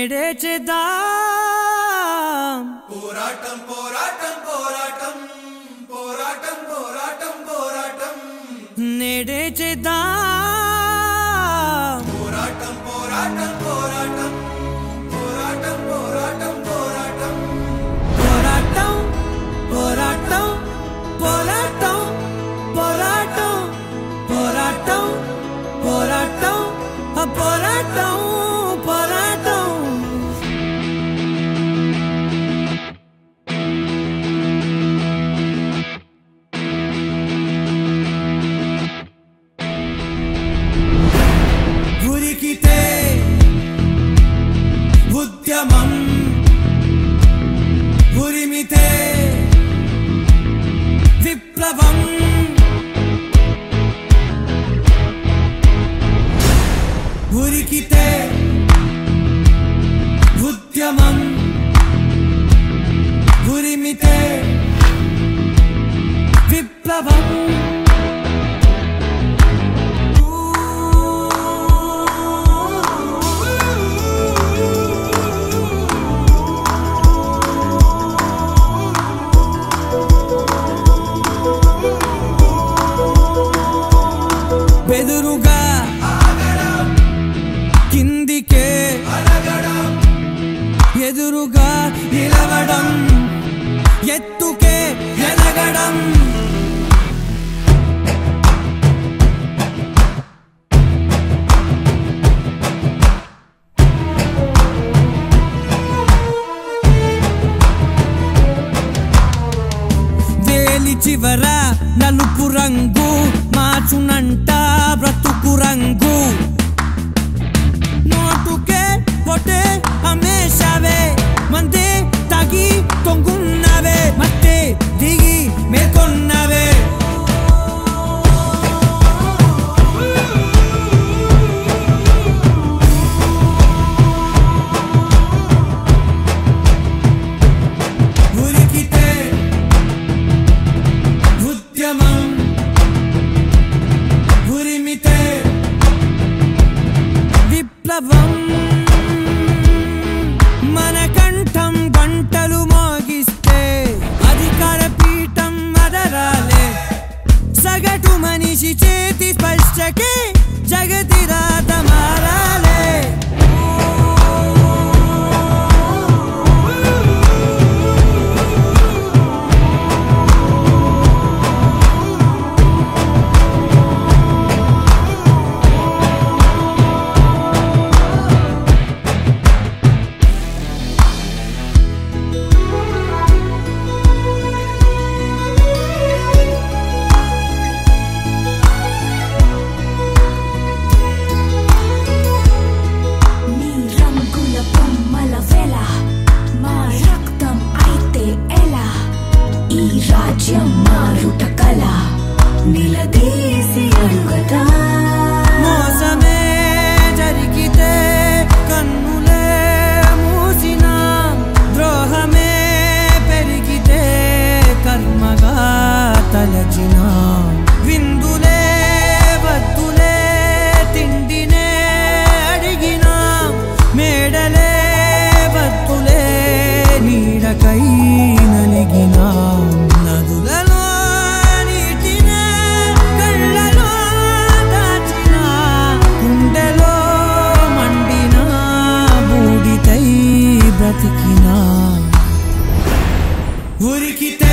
నేడే చేద్దాం పోరాటం పోరాటం పోరాటం పోరాటం పోరాటం పోరాటం నేడే చేద్దాం పోరాటం పోరాటం పోరాటం పోరాటం పోరాటం పోరాటం పోరాటం పోరాటం పోరాటం పోరాటం పోరాటం పోరాటం ఆ పోరాటం పోరాటం ఉరికితే ఉద్యమం ఉరిమితే విప్లవం ఉరికితే ఉద్యమం ఉరిమితే విప్లవం బెదురుగా కిందికే ఎదురుగా నిలవడం ఎత్తుకే ఎదగడం వేలి చివర నలుపు రంగు మార్చునంట బ్రతుకు రంగు నోటుకే పొటే అమ్మేశావే మందే తాగి తొంగున్నావే మత్తే దిగి మేల్కొన్నావే ఉరికితే ఉద్యమం ఉరిమితే విప్లవం మన కంఠం గంటలు మోగిస్తే అధికార పీఠం అదరాలే సగటు మనిషి చేతి స్పర్శకే జగతి రాత మారాలే నీ రంగుల బొమ్మల వెల మా రక్తం అయితే ఎలా ఈ రాజ్యం మారుట కల నిలదీసి అడుగదా మోసమే జరిగితే కన్నులే మూసిన ద్రోహమే పెరిగితే కర్మగా తలచిన విందులే వద్దులే తిండినే అడిగిన మేడలే వద్దులే నీడకై నలిగిన నదులలో నీటినే కళ్ళలో దాచిన గుండెలో మండిన బూడితై బ్రతికిన ఉరికితే